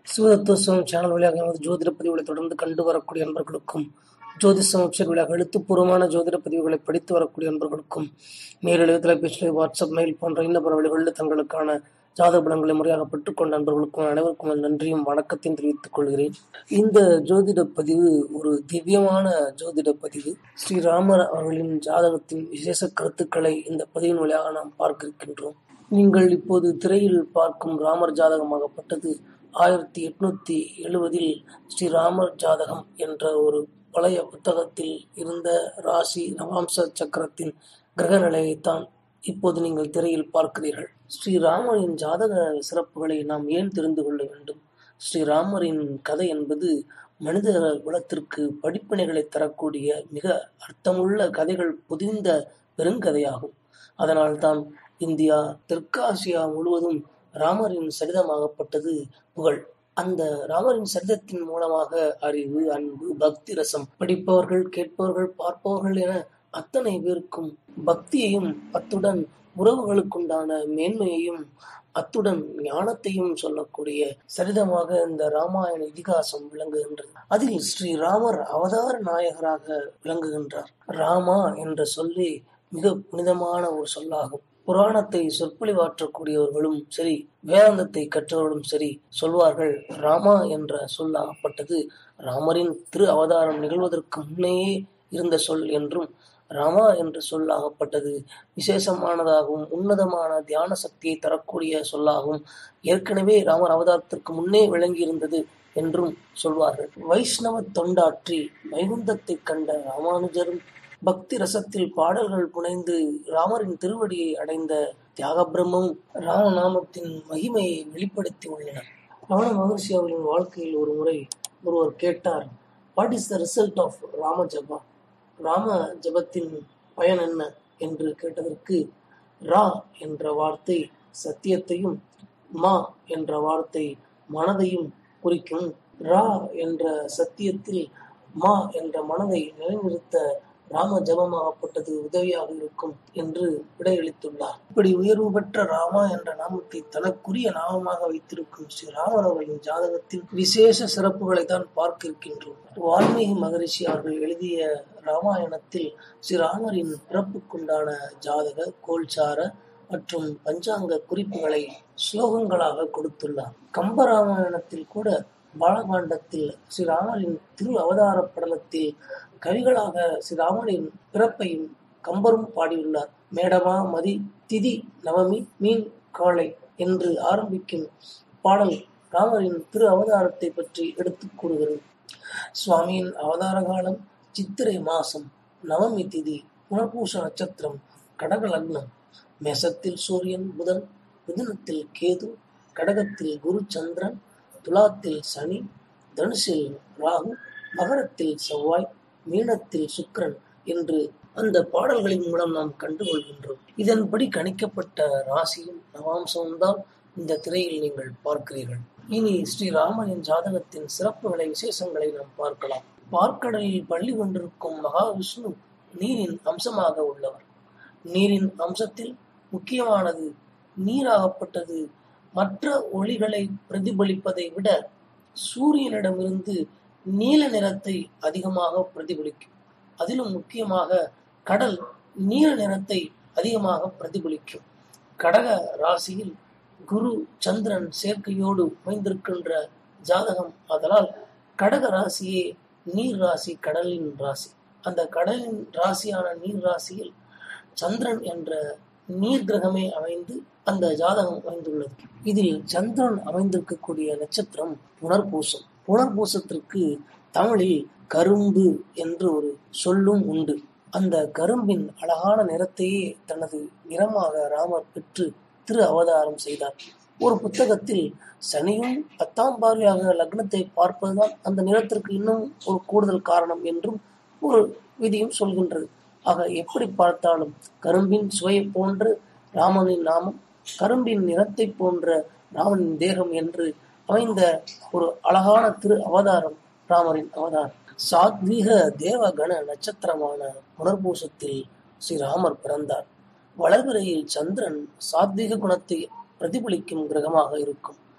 சிவதத்துவம் channel வழியாக நமது ஜோதிட பதிவுகளை தொடர்ந்து கண்டு வரக்கூடிய அன்பர்களுக்கும் ஜோதிஷம் வெப்சைட் வழியாக எழுத்துப்பூர்வமான ஜோதிட பதிவுகளை படித்து வரக்கூடிய அன்பர்களுக்கும் நேரடி தொலைபேசி வாட்ஸ்அப் மெயில் போன்ற இன்ன பிற வழிகளில் தங்களுக்கான ஜாதக பலன்களை முறையாக பெற்றுக்கொண்ட அன்பர்களுக்கும் அனைவருக்கும் என் நன்றியும் வணக்கத்தையும் தெரிவித்துக் கொள்கிறேன் இந்த ஜோதிட பதிவு ஒரு திவ்யமான ஜோதிட பதிவு ஸ்ரீராமர் அவர்களின் ஜாதகத்தின் விசேஷ கருத்துக்களை இந்த பதிவின் வழியாக நாம் பார்க்க இருக்கின்றோம் நீங்கள் இப்போது திரையில் பார்க்கும் ராமர் ஜாதகமாகப்பட்டது ஆயிரத்தி எட்நூத்தி எழுவதில் ஸ்ரீராமர் ஜாதகம் என்ற ஒரு பழைய புத்தகத்தில் இருந்த ராசி நவாம்ச சக்கரத்தின் கிரக நிலையைத்தான் இப்போது நீங்கள் திரையில் பார்க்கிறீர்கள் ஸ்ரீராமரின் ஜாதக சிறப்புகளை நாம் ஏன் தெரிந்து கொள்ள வேண்டும் ஸ்ரீராமரின் கதை என்பது மனித குலத்திற்கு படிப்பினைகளை தரக்கூடிய மிக அர்த்தமுள்ள கதைகள் புதிந்த பெருங்கதையாகும் அதனால்தான் இந்தியா தெற்காசியா முழுவதும் ராமரின் சரிதமாகப்பட்டது புகழ் அந்த ராமரின் சரிதத்தின் மூலமாக அறிவு அன்பு பக்தி ரசம் படிப்பவர்கள் கேட்பவர்கள் பார்ப்பவர்கள் என அத்தனை பேருக்கும் பக்தியையும் அத்துடன் உறவுகளுக்குண்டான மேன்மையையும் அத்துடன் ஞானத்தையும் சொல்லக்கூடிய சரிதமாக இந்த ராமாயண இதிகாசம் விளங்குகின்றது அதில் ஸ்ரீராமர் அவதார நாயகராக விளங்குகின்றார் ராமா என்ற சொல்லி மிக புனிதமான ஒரு சொல்லாகும் புராணத்தை சொற்பொழிவாற்றக்கூடியவர்களும் சரி வேதாந்தத்தை கற்றவர்களும் சரி சொல்வார்கள் ராமா என்ற சொல்லாகப்பட்டது ராமரின் திரு அவதாரம் நிகழ்வதற்கு முன்னேயே இருந்த சொல் என்றும் ராமா என்ற சொல்லாகப்பட்டது விசேஷமானதாகவும் உன்னதமான தியான சக்தியை தரக்கூடிய சொல்லாகவும் ஏற்கனவே ராமர் அவதாரத்திற்கு முன்னே விளங்கியிருந்தது என்றும் சொல்வார்கள் வைஷ்ணவ தொண்டாற்றி வைகுந்தத்தை கண்ட ராமானுஜரும் பக்தி ரசத்தில் பாடல்கள் புனைந்து ராமரின் திருவடியை அடைந்த தியாக பிரம்மமும் ராமநாமத்தின் மகிமையை வெளிப்படுத்தி உள்ளனர் ரமண மகர்ஷி அவர்களின் வாழ்க்கையில் ஒரு முறை ஒருவர் கேட்டார் what is the result of Rama japa Rama ஜபத்தின் பயன் என்ன என்று கேட்டதற்கு ரா என்ற வார்த்தை சத்தியத்தையும் மா என்ற வார்த்தை மனதையும் குறிக்கும் ரா என்ற சத்தியத்தில் மா என்ற மனதை நிலைநிறுத்த ராம ஜபமாகப்பட்டது உதவியாக இருக்கும் என்று விடையளித்துள்ளார் இப்படி உயர்வு பெற்ற ராமா என்ற நாமத்தை தனக்குரிய நாமமாக வைத்திருக்கும் ஸ்ரீ ராமர் அவர்களின் ஜாதகத்தில் விசேஷ சிறப்புகளை தான் பார்க்க இருக்கின்றோம் வால்மீகி மகரிஷி அவர்கள் எழுதிய ராமாயணத்தில் ஸ்ரீராமரின் பிறப்புக்குண்டான ஜாதக கோல்சார மற்றும் பஞ்சாங்க குறிப்புகளை ஸ்லோகங்களாக கொடுத்துள்ளார் கம்பராமாயணத்தில் கூட பாலகாண்டத்தில் ஸ்ரீராமரின் திரு அவதார படலத்தில் கவிகளாக ஸ்ரீராமனின் பிறப்பையும் கம்பரும் பாடியுள்ளார் மேடமா மதி திதி நவமி மீன் காளை என்று ஆரம்பிக்கும் பாடல் ராமரின் திரு அவதாரத்தை பற்றி எடுத்துக் கூறுகிறது சுவாமியின் அவதார காலம் சித்திரை மாசம் நவமி திதி புனர்பூச நட்சத்திரம் கடக லக்னம் மேசத்தில் சூரியன் புதன் மிதுனத்தில் கேது கடகத்தில் குரு சந்திரன் துலாத்தில் சனி தனுசில் ராகு மகரத்தில் செவ்வாய் மீனத்தில் சுக்கரன் என்று அந்த பாடல்களின் மூலம் நாம் கண்டுகொள்கின்றோம் இதன்படி கணிக்கப்பட்ட ராசியும் நவாம்சமும் தான் இந்த திரையில் நீங்கள் பார்க்கிறீர்கள் இனி ஸ்ரீராமனின் ஜாதகத்தின் சிறப்புகளை விசேஷங்களை நாம் பார்க்கலாம் பார்க்கடலில் பள்ளி கொண்டிருக்கும் மகாவிஷ்ணு நீரின் அம்சமாக உள்ளவர் நீரின் அம்சத்தில் முக்கியமானது நீராகப்பட்டது மற்ற ஒளிகளை பிரதிபலிப்பதை விட சூரியனிடமிருந்து நீல நிறத்தை அதிகமாக பிரதிபலிக்கும் அதிலும் முக்கியமாக கடல் நீல நிறத்தை அதிகமாக பிரதிபலிக்கும் கடக ராசியில் குரு சந்திரன் சேர்க்கையோடு அமைந்திருக்கின்ற ஜாதகம் அதனால் கடக ராசியே நீர் ராசி கடலின் ராசி அந்த கடலின் ராசியான நீர் ராசியில் சந்திரன் என்ற நீர் கிரகமே அமைந்து அந்த ஜாதகம் அமைந்துள்ளது இதில் சந்திரன் அமைந்திருக்கக்கூடிய நட்சத்திரம் புனர்பூசம் புனர்பூசத்திற்கு தமிழில் கரும்பு என்று ஒரு சொல்லும் உண்டு அந்த கரும்பின் அழகான நிறத்தையே தனது நிறமாக ராமர் பெற்று திரு அவதாரம் செய்தார் ஒரு புத்தகத்தில் சனியும் பத்தாம் பார்வையாக லக்னத்தை பார்ப்பதுதான் அந்த நிறத்திற்கு இன்னும் ஒரு கூடுதல் காரணம் என்றும் ஒரு விதியும் சொல்கின்றது ஆக எப்படி பார்த்தாலும் கரும்பின் சுவையை போன்று ராமனின் நாமம் கரும்பின் நிறத்தை போன்ற ராமனின் தேகம் என்று அமைந்த ஒரு அழகான திரு அவதாரம் ராமரின் அவதாரம் சாத்வீக தேவகண நட்சத்திரமான புனர்பூசத்தில் ஸ்ரீராமர் பிறந்தார் வளர்பிறையில் சந்திரன் சாத்வீக குணத்தை பிரதிபலிக்கும் கிரகமாக இருக்கும்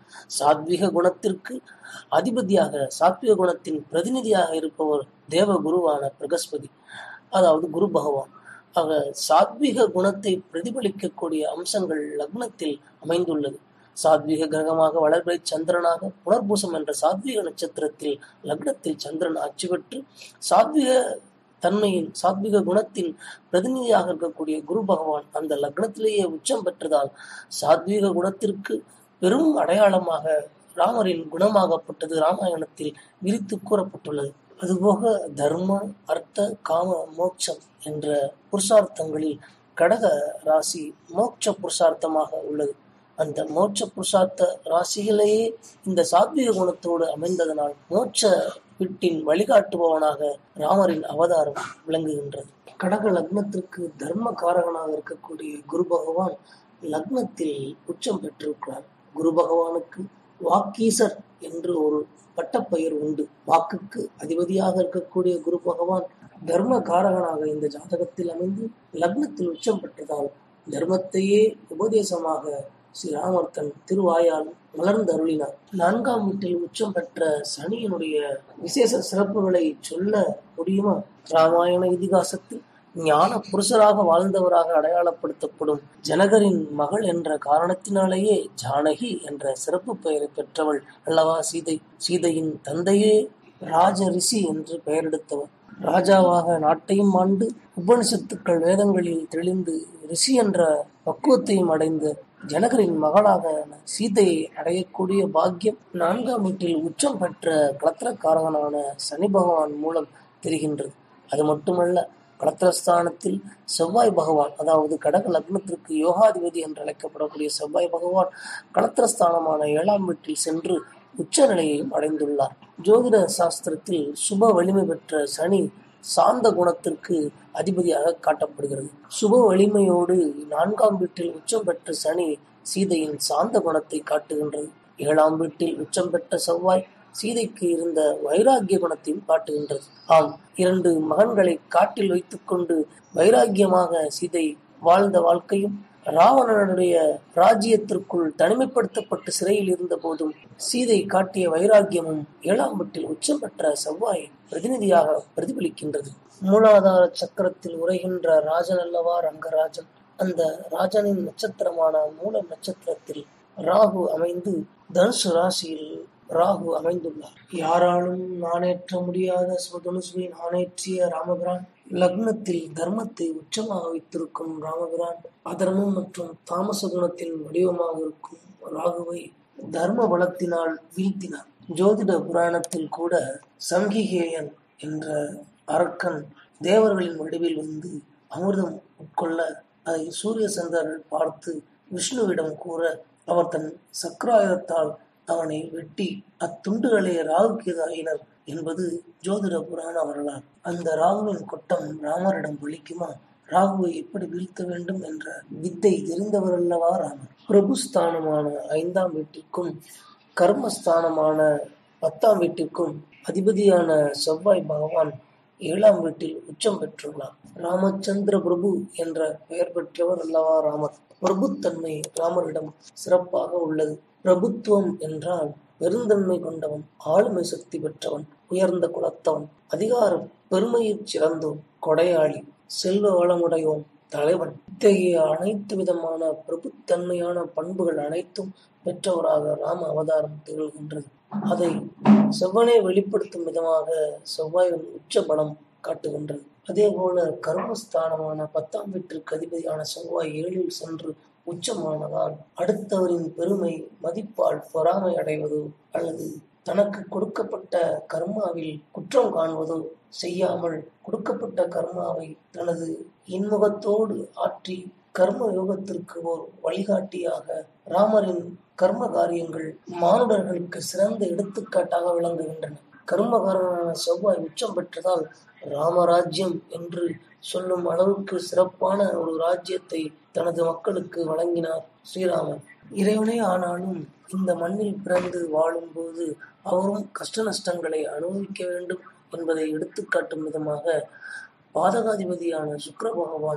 சாத்விக குணத்திற்கு அதிபதியாக சாத்விக குணத்தின் பிரதிநிதியாக இருப்பவர் தேவ குருவான பிரகஸ்பதி அதாவது குரு பகவான் ஆக சாத்விக குணத்தை பிரதிபலிக்கக்கூடிய அம்சங்கள் லக்னத்தில் அமைந்துள்ளது சாத்விக கிரகமாக வளர்பிறை சந்திரனாக புனர்பூசம் என்ற சாத்விக நட்சத்திரத்தில் லக்னத்தில் சந்திரன் ஆட்சி பெற்று சாத்விக தன்மையின் சாத்விக குணத்தின் பிரதிநிதியாக இருக்கக்கூடிய குரு பகவான் அந்த லக்னத்திலேயே உச்சம் பெற்றதால் சாத்விக குணத்திற்கு பெரும் அடையாளமாக ராமரின் குணமாகப்பட்டது ராமாயணத்தில் விரித்து கூறப்பட்டுள்ளது அதுபோக தர்ம அர்த்த காம மோட்சம் என்ற புருஷார்த்தங்களில் கடக ராசி மோட்ச புருஷார்த்தமாக உள்ளது அந்த மோட்ச புருஷார்த்த ராசியிலேயே இந்த சாத்விக குணத்தோடு அமைந்ததனால் மோட்ச வீட்டின் வழிகாட்டுபவனாக ராமரின் அவதாரம் விளங்குகின்றது கடக லக்னத்திற்கு தர்ம காரகனாக இருக்கக்கூடிய குரு பகவான் லக்னத்தில் உச்சம் பெற்றிருக்கிறார் குரு பகவானுக்கு வாக்கீசர் என்று ஒரு பட்டப்பெயர் உண்டு வாக்குக்கு அதிபதியாக இருக்கக்கூடிய குரு பகவான் தர்ம காரகனாக இந்த ஜாதகத்தில் அமைந்து லக்னத்தில் உச்சம் பெற்றதால் தர்மத்தையே உபதேசமாக ஸ்ரீராமர் தன் திருவாயால் மலர்ந்து அருளினார் நான்காம் வீட்டில் உச்சம் பெற்ற சனியினுடைய விசேஷ சிறப்புகளை சொல்ல முடியுமா ராமாயண இதிகாசத்தில் ஞான புருஷராக வாழ்ந்தவராக அடையாளப்படுத்தப்படும் ஜனகரின் மகள் என்ற காரணத்தினாலேயே ஜானகி என்ற சிறப்பு பெயரை பெற்றவள் அல்லவா சீதை சீதையின் தந்தையே ராஜ ரிஷி என்று பெயரெடுத்தவர் ராஜாவாக நாட்டையும் ஆண்டு உபனிஷத்துக்கள் வேதங்களில் தெளிந்து ரிஷி என்ற பக்குவத்தையும் அடைந்த ஜனகரின் மகளாக சீதையை அடையக்கூடிய பாக்கியம் நான்காம் வீட்டில் உச்சம் பெற்ற கலத்திரக்காரகனான சனி பகவான் மூலம் தெரிகின்றது அது மட்டுமல்ல கலத்திரஸ்தானத்தில் செவ்வாய் பகவான் அதாவது கடக லக்னத்திற்கு யோகாதிபதி என்று அழைக்கப்படக்கூடிய செவ்வாய் பகவான் கலத்திரஸ்தானமான ஏழாம் வீட்டில் சென்று உச்ச நிலையையும் அடைந்துள்ளார் ஜோதிட சாஸ்திரத்தில் சுப வலிமை பெற்ற சனி சாந்த குணத்திற்கு அதிபதியாக காட்டப்படுகிறது சுப வலிமையோடு நான்காம் வீட்டில் உச்சம் பெற்ற சனி சீதையின் சாந்த குணத்தை காட்டுகின்றது ஏழாம் வீட்டில் உச்சம் பெற்ற செவ்வாய் சீதைக்கு இருந்த வைராகிய குணத்தையும் காட்டுகின்றது ஆம் இரண்டு மகன்களை காட்டில் வைத்துக்கொண்டு வைராகியமாக சீதை வாழ்ந்த வாழ்க்கையும் ராவணனுடைய ராஜ்யத்திற்குள் தனிமைப்படுத்தப்பட்டு சிறையில் இருந்த போதும் சீதை காட்டிய வைராகியமும் ஏழாம் வீட்டில் உச்சம் பெற்ற செவ்வாய் பிரதிநிதியாக பிரதிபலிக்கின்றது மூலாதார சக்கரத்தில் உரைகின்ற ராஜன் அல்லவா ரங்கராஜன் அந்த ராஜனின் நட்சத்திரமான மூல நட்சத்திரத்தில் ராகு அமைந்து தனுசு ராசியில் ராகு அமைந்துள்ளார் யாராலும் நாணேற்ற முடியாத சுவதனுசுவை நாணேற்றிய ராமபிரான் லக்னத்தில் தர்மத்தை உச்சமாக வைத்திருக்கும் ராமபிரான் அதர்மம் மற்றும் தாமச குணத்தின் வடிவமாக இருக்கும் ராகுவை தர்ம பலத்தினால் வீழ்த்தினார் ஜோதிட புராணத்தில் கூட சங்கிகேயன் என்ற அரக்கன் தேவர்களின் வடிவில் வந்து அமிர்தம் உட்கொள்ள அதை சூரிய சந்திரர்கள் பார்த்து விஷ்ணுவிடம் கூற அவர் தன் சக்கராயுதத்தால் அவனை வெட்டி அத்துண்டுகளே ராகுக்கேதாயினர் என்பது ஜோதிட புராண வரலாறு அந்த ராகுவின் கொட்டம் ராமரிடம் பலிக்குமா ராகுவை எப்படி வீழ்த்த வேண்டும் என்ற வித்தை தெரிந்தவர் அல்லவா ராமர் பிரபுஸ்தானமான ஐந்தாம் வீட்டிற்கும் கர்மஸ்தானமான பத்தாம் வீட்டிற்கும் அதிபதியான செவ்வாய் பகவான் ஏழாம் வீட்டில் உச்சம் பெற்றுள்ளார் ராமச்சந்திர பிரபு என்ற பெயர் பெற்றவர் அல்லவா ராமர் பிரபுத்தன்மை ராமரிடம் சிறப்பாக உள்ளது பிரபுத்துவம் என்றால் பெருந்தன்மை கொண்டவன் ஆளுமை சக்தி பெற்றவன் உயர்ந்த குலத்தவன் அதிகாரம் பெருமையில் சிறந்தோன் கொடையாளி செல்வ வளமுடையோன் தலைவன் இத்தகைய அனைத்து விதமான பிரபுத்தன்மையான பண்புகள் அனைத்தும் பெற்றவராக ராம அவதாரம் திகழ்கின்றது அதை செவ்வனே வெளிப்படுத்தும் விதமாக செவ்வாயின் உச்ச பலம் காட்டுகின்றது அதே போல கர்மஸ்தானமான பத்தாம் வீட்டிற்கு அதிபதியான செவ்வாய் ஏழில் சென்று உச்சமானதால் அடுத்தவரின் பெருமை மதிப்பால் பொறாமை அடைவதோ அல்லது தனக்கு கொடுக்கப்பட்ட கர்மாவில் குற்றம் காண்வதோ செய்யாமல் கொடுக்கப்பட்ட கர்மாவை தனது இன்முகத்தோடு ஆற்றி கர்ம யோகத்திற்கு ஓர் வழிகாட்டியாக ராமரின் கர்ம காரியங்கள் மானுடர்களுக்கு சிறந்த எடுத்துக்காட்டாக விளங்குகின்றன கர்மகாரனான செவ்வாய் உச்சம் பெற்றதால் ராமராஜ்யம் என்று சொல்லும் அளவுக்கு சிறப்பான ஒரு ராஜ்யத்தை தனது மக்களுக்கு வழங்கினார் ஸ்ரீராமர் இறைவனே ஆனாலும் இந்த மண்ணில் பிறந்து வாழும்போது அவரும் கஷ்ட நஷ்டங்களை அனுபவிக்க வேண்டும் என்பதை எடுத்துக்காட்டும் விதமாக பாதகாதிபதியான சுக்கர பகவான்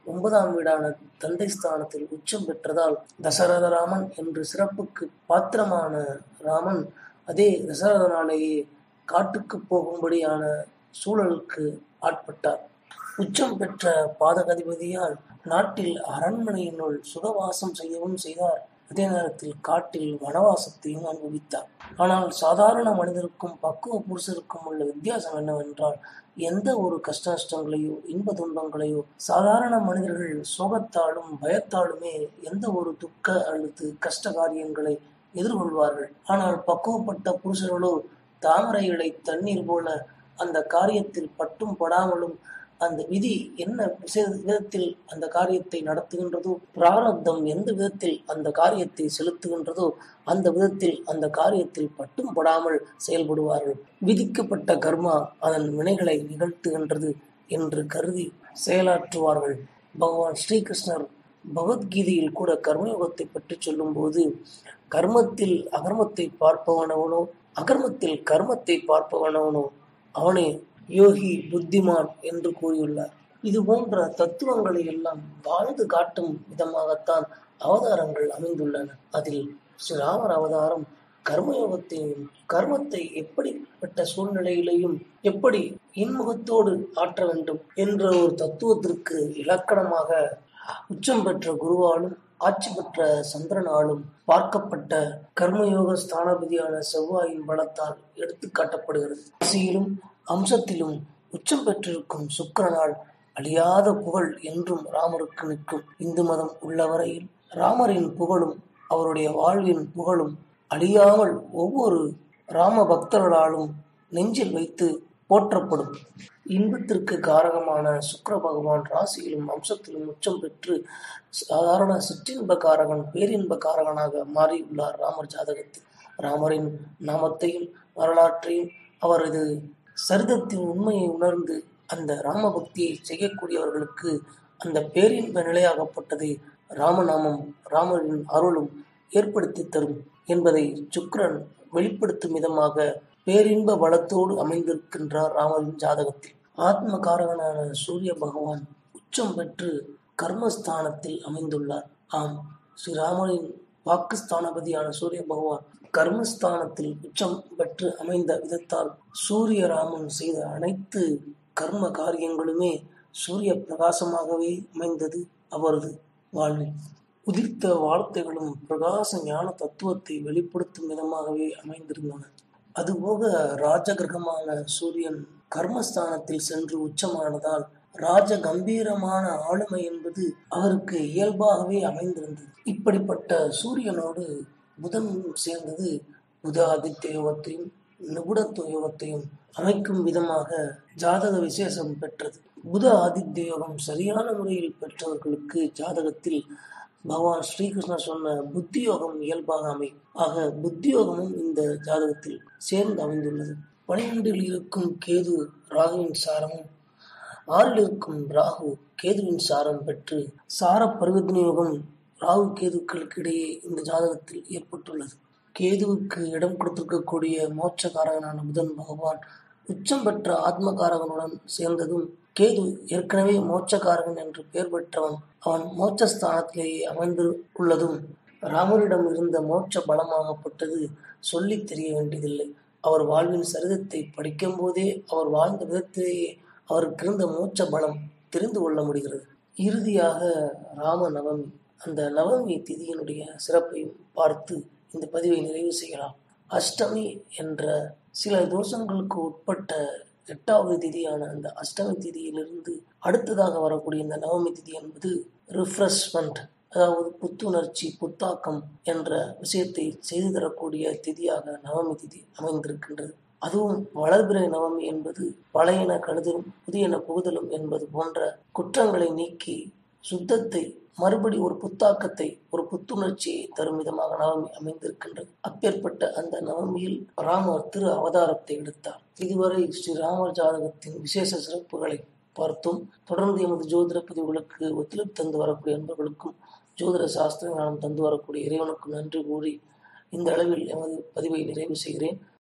ஒன்பதாம் வீடான தந்தை ஸ்தானத்தில் உச்சம் பெற்றதால் தசரத ராமன் என்று சிறப்புக்கு பாத்திரமான ராமன் அதே தசரதனாலேயே காட்டுக்கு போகும்படியான சூழலுக்கு ஆட்பட்டார் உச்சம் பெற்ற பாதகதிபதியால் நாட்டில் அரண்மனையினுள் சுகவாசம் செய்யவும் செய்தார் அதே நேரத்தில் காட்டில் வனவாசத்தையும் அனுபவித்தார் ஆனால் சாதாரண மனிதருக்கும் பக்குவ புருஷருக்கும் உள்ள வித்தியாசம் என்னவென்றால் எந்த ஒரு கஷ்ட நஷ்டங்களையோ இன்ப துன்பங்களையோ சாதாரண மனிதர்கள் சோகத்தாலும் பயத்தாலுமே எந்த ஒரு துக்க அல்லது கஷ்ட காரியங்களை எதிர்கொள்வார்கள் ஆனால் பக்குவப்பட்ட புருஷர்களோ தாமரை இலை தண்ணீர் போல அந்த காரியத்தில் பட்டும் படாமலும் அந்த விதி என்ன விதத்தில் அந்த காரியத்தை நடத்துகின்றதோ பிராரப்தம் எந்த விதத்தில் அந்த காரியத்தை செலுத்துகின்றதோ அந்த விதத்தில் அந்த காரியத்தில் பட்டும் படாமல் செயல்படுவார்கள் விதிக்கப்பட்ட கர்மா அதன் வினைகளை நிகழ்த்துகின்றது என்று கருதி செயலாற்றுவார்கள் பகவான் ஸ்ரீகிருஷ்ணர் பகவத்கீதையில் கூட கர்மயோகத்தை பற்றி சொல்லும்போது கர்மத்தில் அகர்மத்தை பார்ப்பவனவனோ அகர்மத்தில் கர்மத்தை பார்ப்பவனவனோ அவனே யோகி புத்திமான் என்று கூறியுள்ளார் இது போன்ற தத்துவங்களை எல்லாம் வாழ்ந்து காட்டும் விதமாகத்தான் அவதாரங்கள் அமைந்துள்ளன அதில் ஸ்ரீராமர் அவதாரம் கர்மயோகத்தையும் கர்மத்தை எப்படிப்பட்ட சூழ்நிலையிலையும் எப்படி இன்முகத்தோடு ஆற்ற வேண்டும் என்ற ஒரு தத்துவத்திற்கு இலக்கணமாக உச்சம் பெற்ற குருவாலும் ஆட்சி பெற்ற சந்திரனாலும் பார்க்கப்பட்ட கர்மயோக ஸ்தானபதியான செவ்வாயின் பலத்தால் எடுத்து காட்டப்படுகிறது ராசியிலும் அம்சத்திலும் உச்சம் பெற்றிருக்கும் சுக்கரனால் அழியாத புகழ் என்றும் ராமருக்கு நிற்கும் இந்து மதம் உள்ளவரையில் ராமரின் புகழும் அவருடைய வாழ்வின் புகழும் அழியாமல் ஒவ்வொரு ராம பக்தர்களாலும் நெஞ்சில் வைத்து போற்றப்படும் இன்பத்திற்கு காரகமான சுக்கர பகவான் ராசியிலும் அம்சத்திலும் உச்சம் பெற்று சாதாரண சிற்றின்ப காரகன் பேரின்ப காரகனாக மாறியுள்ளார் ராமர் ஜாதகத்தில் ராமரின் நாமத்தையும் வரலாற்றையும் அவரது சரிதத்தின் உண்மையை உணர்ந்து அந்த ராம பக்தியை செய்யக்கூடியவர்களுக்கு அந்த பேரின்ப நிலையாகப்பட்டதை ராமநாமம் ராமரின் அருளும் ஏற்படுத்தி தரும் என்பதை சுக்கரன் வெளிப்படுத்தும் விதமாக பேரின்ப பலத்தோடு அமைந்திருக்கின்றார் ராமரின் ஜாதகத்தில் ஆத்ம காரகனான சூரிய பகவான் உச்சம் பெற்று கர்மஸ்தானத்தில் அமைந்துள்ளார் ஆம் ஸ்ரீராமரின் வாக்குஸ்தானபதியான சூரிய பகவான் கர்மஸ்தானத்தில் உச்சம் பெற்று அமைந்த விதத்தால் சூரிய ராமன் செய்த அனைத்து கர்ம காரியங்களுமே சூரிய பிரகாசமாகவே அமைந்தது அவரது வாழ்வில் உதிர்த்த வார்த்தைகளும் பிரகாச ஞான தத்துவத்தை வெளிப்படுத்தும் விதமாகவே அமைந்திருந்தன அதுபோக ராஜகிரகமான சூரியன் கர்மஸ்தானத்தில் சென்று உச்சமானதால் ராஜ கம்பீரமான ஆளுமை என்பது அவருக்கு இயல்பாகவே அமைந்திருந்தது இப்படிப்பட்ட சூரியனோடு புதன் சேர்ந்தது புத ஆதித்ய யோகத்தையும் நிபுணத்துவ யோகத்தையும் அமைக்கும் விதமாக ஜாதக விசேஷம் பெற்றது புத ஆதித்ய யோகம் சரியான முறையில் பெற்றவர்களுக்கு ஜாதகத்தில் பகவான் ஸ்ரீகிருஷ்ணர் சொன்ன புத்தி யோகம் இயல்பாக அமையும் ஆக புத்தி யோகமும் இந்த ஜாதகத்தில் சேர்ந்து அமைந்துள்ளது பனிரெண்டில் இருக்கும் கேது ராகுவின் சாரமும் ஆறில் இருக்கும் ராகு கேதுவின் சாரம் பெற்று சார பரிவர்த்தனை யோகம் ராகு கேதுக்களுக்கு இடையே இந்த ஜாதகத்தில் ஏற்பட்டுள்ளது கேதுவுக்கு இடம் கொடுத்திருக்கக்கூடிய மோட்சகாரகனான புதன் பகவான் உச்சம் பெற்ற ஆத்மகாரகனுடன் சேர்ந்ததும் கேது ஏற்கனவே மோட்சகாரகன் என்று பெயர் பெற்றவன் அவன் மோட்சஸ்தானத்திலேயே அமைந்து உள்ளதும் ராமரிடம் இருந்த மோட்ச பலமாகப்பட்டது சொல்லித் தெரிய வேண்டியதில்லை அவர் வாழ்வின் சரிதத்தை படிக்கும் போதே அவர் வாழ்ந்த விதத்திலேயே அவருக்கு இருந்த மோட்ச பலம் தெரிந்து கொள்ள முடிகிறது இறுதியாக ராம நவமி அந்த நவமி திதியினுடைய சிறப்பையும் பார்த்து இந்த பதிவை நிறைவு செய்யலாம் அஷ்டமி என்ற சில தோஷங்களுக்கு உட்பட்ட எட்டாவது திதியான அந்த அஷ்டமி திதியிலிருந்து அடுத்ததாக வரக்கூடிய இந்த நவமி திதி என்பது ரிஃப்ரெஷ்மெண்ட் அதாவது புத்துணர்ச்சி புத்தாக்கம் என்ற விஷயத்தை செய்து தரக்கூடிய திதியாக நவமி திதி அமைந்திருக்கின்றது அதுவும் வளர்பிறை நவமி என்பது பழையன கழுதலும் புதியன புகுதலும் என்பது போன்ற குற்றங்களை நீக்கி சுத்தத்தை மறுபடி ஒரு புத்தாக்கத்தை ஒரு புத்துணர்ச்சியை தரும் விதமாக நவமி அமைந்திருக்கின்றது அப்பேற்பட்ட அந்த நவமியில் ராமர் திரு அவதாரத்தை எடுத்தார் இதுவரை ஸ்ரீ ராமர் ஜாதகத்தின் விசேஷ சிறப்புகளை பார்த்தோம் தொடர்ந்து எமது ஜோதிட பதிவுகளுக்கு ஒத்துழைப்பு தந்து வரக்கூடிய நண்பர்களுக்கும் ஜோதிட சாஸ்திர ஞானம் தந்து வரக்கூடிய இறைவனுக்கும் நன்றி கூறி இந்த அளவில் எமது பதிவை நிறைவு செய்கிறேன்